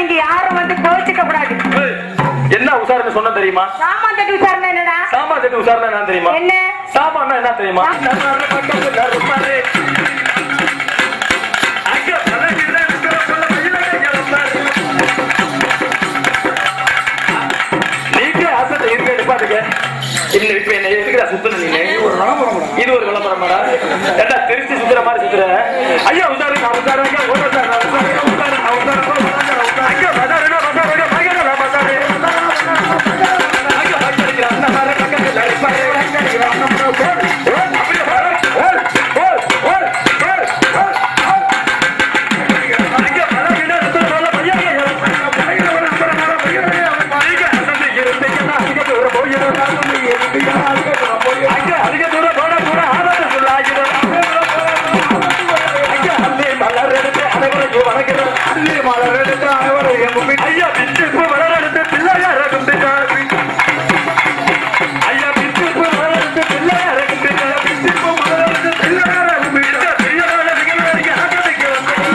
நீங்க யாரும் வந்து கோச்சுக்க கூடாது ஏய், என்ன உசாரணை சொன்ன தெரியுமா சாமான் தட்டி விசாரணை என்னடா சாமா தட்டு உசாரணை என்ன தெரியுமா என்ன சாமான்னா என்ன தெரியுமா நீக்கே ஆசத்தை இருக்க நிப்பாட்டுக்க இல்ல இப்ப என்ன எதுக்குடா சுத்தணும் நீங்க இது ஒரு விளம்பரமாடா ஏண்டா திருச்சி சுத்துற மாதிரி சுத்துற ஐயா உசாரு நான் உசாரு ஐயா ஓட உசாரு நான் உசாரு உசாரு நான் உசாரு ஐயா பசாருடா பசாருடா பையனா பசாரு ஐயா பையனா அந்த மாதிரி பக்கத்துல இருப்பாரு அப்படியே பாரு ஓல் ஓல் ஓல் ஓல் ஓல் ஐயா பசாருடா சுத்துற போல பையனா பையனா ஒரு நம்பர் பையனா ஐயா அந்த இருந்தேன்னா அதிக தூரம் போயிடும் ஐயா அதிக தூரம் போட கூட ஆதாரம் சொல்லாகிறோம் ஐயா அள்ளி மலர் எடுத்து அனைவரையும் வணங்குகிறோம் அள்ளி மலர் எடுத்து அனைவரையும் கும்பிட்டு ஐயா பிச்சுப்பு மலர் எடுத்து பிள்ளையார கும்பிட்டார் ஐயா பிச்சுப்பு மலர் எடுத்து பிள்ளையார கும்பிட்டார் பிச்சுப்பு மலர் எடுத்து பிள்ளையார கும்பிட்டார் பிள்ளையார விகலரிக்க ஆட்டத்துக்கு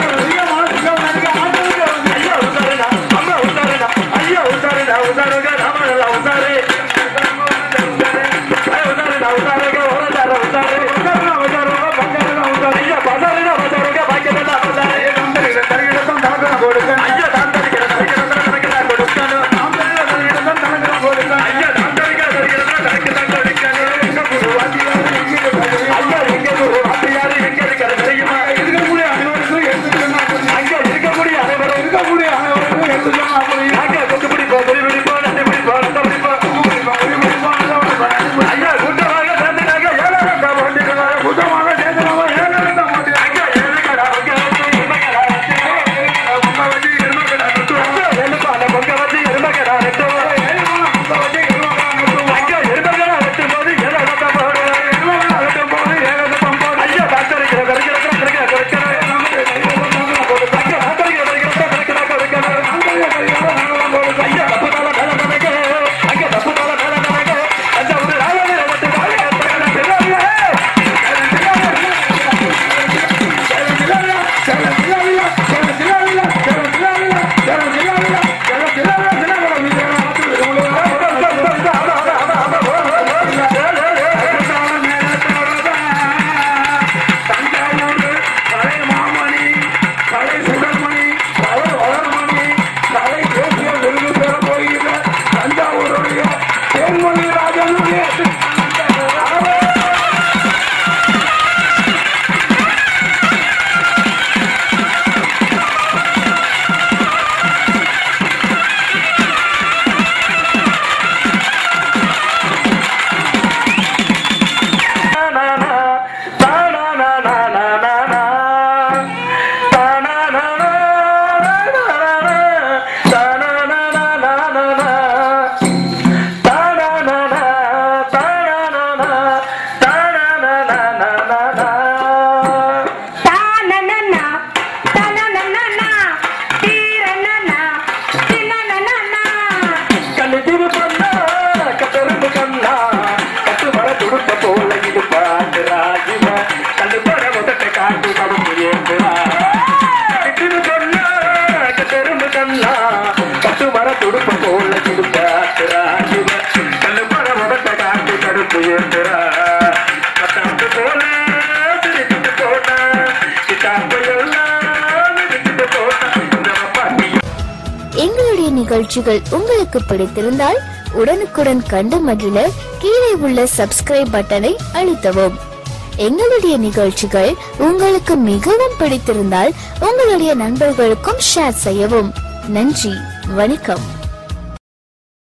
ஐயா உசாருடா அம்மா உசாருடா ஐயா உசாருடா உசாருங்க ராமனல்ல உசாரு ஐயா உசாருடா உசாருங்க ஓரதார உசாரு உசாருடா உசாருங்க பக்கத்துல உசாரு ஐயா பசாருடா பசாருங்க பாக்கெட்டா பசாரு ஐயா தாந்தரிக்கிற தரிக்கிற தரிக்கிற கொடுக்கணும் ஐயா தாந்தரிக்கிற தரிக்கிற தரிக்கிற கொடுக்கணும் ஐயா எங்க குரு வாத்தியாரு எங்க இருக்கிற தெரியுமா ஐயா இருக்கக்கூடிய அனைவரும் ஐயா கொண்டு பிடிப்போம் பொறி பிடிப்போம் நண்டு பிடிப்போம் நண்டு பிடிப்போம் ஐயா கூட்டமாக சேர்ந்துட்டாங்க ஏழாயிரம் தான் போட்டுக்கிறாங்க கூட்டமாக சேர்ந்துட்டாங்க ஏழாயிரம் தான் போட்டு ஐயா எருமைக்கடா பொங்க வச்சு எருமைக்கடா வச்சு ஐயா வெளுப்பான பொங்க வச்சு எருமைக்கடா வெட்டும் ஐயா எருமைக்கடா வெட்டும் போது ஏழாயிரம் தான் போடு எருமைக்கடா வெட்டும் போது ஏழாயிரம் தான் போடு ஐயா தாத்தரிக்கிற கருக்கிற கருக்கிற கருக்கிற ஐயா தாத்தரிக்கிற கருக்கிற கருக்கிற கருக்கிற ஐயா தப்பு தாள மேல நடக்க ஐயா தப்பு தாள மேல நடக்க அந்த ஒரு ராஜாவில மட்டும் தானனனா, தனனனனா, தீரனனா, தினனனனா. கண்ணிதிரு பண்ணா கத்தருந்து கண்ணா கட்டு மர துடுப்ப போல இது பாட்டு ராஜிமா கண்டு பட முதட்ட காட்டு கடுப்பு ஏந்துவா கண்ணிதிரு பண்ணா கத்தருந்து கண்ணா கட்டு மர துடுப்ப போல இது பாட்டு ராஜிமா கண்டு பட முதட்ட காட்டு கடுப்பு ஏந்துரா கட்டாப்பு போல திருட்டு போனா கிட்டாப்பு எல்லாம் விட்டுட்டு போனா இந்த பாட்டி எங்களுடைய நிகழ்ச்சிகள் உங்களுக்கு பிடித்திருந்தால் உடனுக்குடன் கண்டு மகிழ கீழே உள்ள சப்ஸ்கிரைப் பட்டனை அழுத்தவும் எங்களுடைய நிகழ்ச்சிகள் உங்களுக்கு மிகவும் பிடித்திருந்தால் உங்களுடைய நண்பர்களுக்கும் ஷேர் செய்யவும் நன்றி வணக்கம்